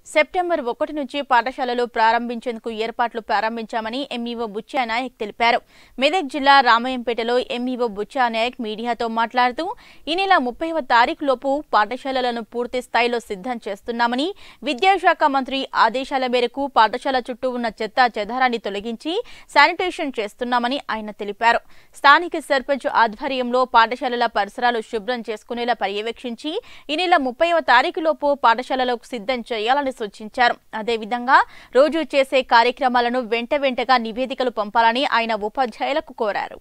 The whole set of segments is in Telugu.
సెప్టెంబర్ ఒకటి నుంచి పాఠశాలలు ప్రారంభించేందుకు ఏర్పాట్లు ప్రారంభించామని ఎంఈఓ బుచ్చా నాయక్ తెలిపారు మెదక్ జిల్లా రామయంపేటలో ఎంఈఓ బుచ్చా నాయక్ మీడియాతో మాట్లాడుతూ ఈ నెల ముప్పైవ తారీఖు లోపు పాఠశాలలను పూర్తి స్థాయిలో సిద్ధం చేస్తున్నామని విద్యాశాఖ మంత్రి ఆదేశాల మేరకు పాఠశాల చుట్టూ ఉన్న చెత్త చెదారాన్ని తొలగించి శానిటేషన్ చేస్తున్నామని ఆయన తెలిపారు స్థానిక సర్పంచ్ ఆధ్వర్యంలో పాఠశాలల పరిసరాలు శుభ్రం చేసుకునేలా పర్యవేక్షించి ఈ నెల ముప్పైవ తారీఖు లోపు పాఠశాలలకు సిద్ధం చేయాలని సూచించారు అదేవిధంగా రోజు చేసే కార్యక్రమాలను వెంట వెంటగా నివేదికలు పంపాలని ఆయన ఉపాధ్యాయులకు కోరారు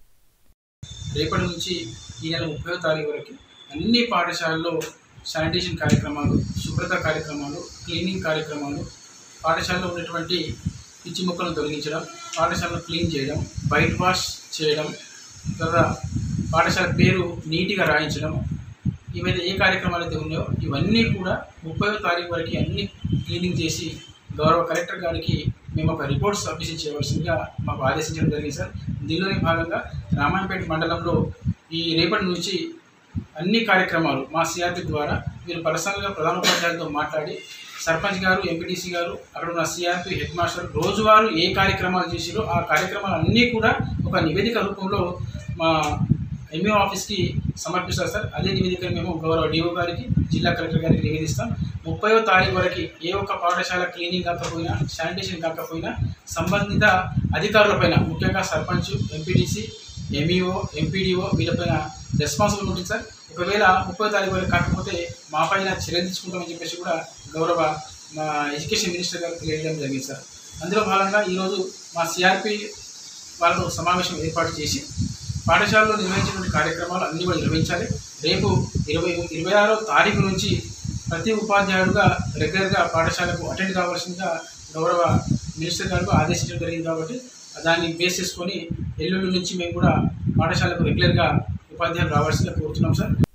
రేపటి నుంచి ఈ నెల ముప్పై తారీఖు వరకు అన్ని పాఠశాలల్లో శానిటేషన్ కార్యక్రమాలు శుభ్రత కార్యక్రమాలు క్లీనింగ్ కార్యక్రమాలు పాఠశాలలో ఉన్నటువంటి పిచ్చి మొక్కలను తొలగించడం పాఠశాలను క్లీన్ చేయడం వైట్ వాష్ చేయడం తర్వాత పాఠశాల పేరు నీట్గా రాయించడం ఇవైతే ఏ కార్యక్రమాలు అయితే ఉన్నాయో ఇవన్నీ కూడా ముప్పై తారీఖు వరకు అన్ని క్లీనింగ్ చేసి గౌరవ కలెక్టర్ గారికి మేము ఒక రిపోర్ట్ సబ్మిషన్ చేయవలసిందిగా మాకు ఆదేశించడం జరిగింది సార్ దీనిలోని భాగంగా రామాయణపేట మండలంలో ఈ రేపటి నుంచి అన్ని కార్యక్రమాలు మా సిఆర్పి ద్వారా వీరు పర్సనల్గా ప్రధానోపాధ్యాయులతో మాట్లాడి సర్పంచ్ గారు ఎంపీటీసీ గారు అక్కడ ఉన్న సిఆర్పి హెడ్ మాస్టర్ రోజువారు ఏ కార్యక్రమాలు చేసిరో ఆ కార్యక్రమాలు అన్నీ కూడా ఒక నివేదిక రూపంలో మా ఎంఈఓ ఆఫీస్కి సమర్పిస్తారు సార్ అదే నివేదికను మేము గౌరవ డిఓ గారికి జిల్లా కలెక్టర్ గారికి నివేదిస్తాం ముప్పైవ తారీఖు వరకు ఏ ఒక్క పాఠశాల క్లీనింగ్ కాకపోయినా శానిటేషన్ కాకపోయినా సంబంధిత అధికారులపైన ముఖ్యంగా సర్పంచ్ ఎంపీటీసీ ఎంఈఓ ఎంపీడీఓ వీళ్ళపైన రెస్పాన్సిబుల్ ఉంటుంది సార్ ఒకవేళ ముప్పై తారీఖు వరకు కాకపోతే మా పైన చర్య తీసుకుంటామని చెప్పేసి కూడా గౌరవ మా ఎడ్యుకేషన్ మినిస్టర్ గారికి తెలియజేయడం జరిగింది సార్ అందులో భాగంగా ఈరోజు మా సిఆర్పి వాళ్ళతో సమావేశం ఏర్పాటు చేసి పాఠశాలలో నిర్వహించినటువంటి కార్యక్రమాలు అన్నీ కూడా నిర్వహించాలి రేపు ఇరవై ఇరవై ఆరో తారీఖు నుంచి ప్రతి ఉపాధ్యాయుడుగా రెగ్యులర్గా పాఠశాలకు అటెండ్ కావాల్సిందిగా గౌరవ మినిస్టర్ గారికి ఆదేశించడం జరిగింది కాబట్టి దాన్ని బేస్ చేసుకొని ఎల్లుండి నుంచి మేము కూడా పాఠశాలకు రెగ్యులర్గా ఉపాధ్యాయులు రావాల్సిందిగా కోరుతున్నాం సార్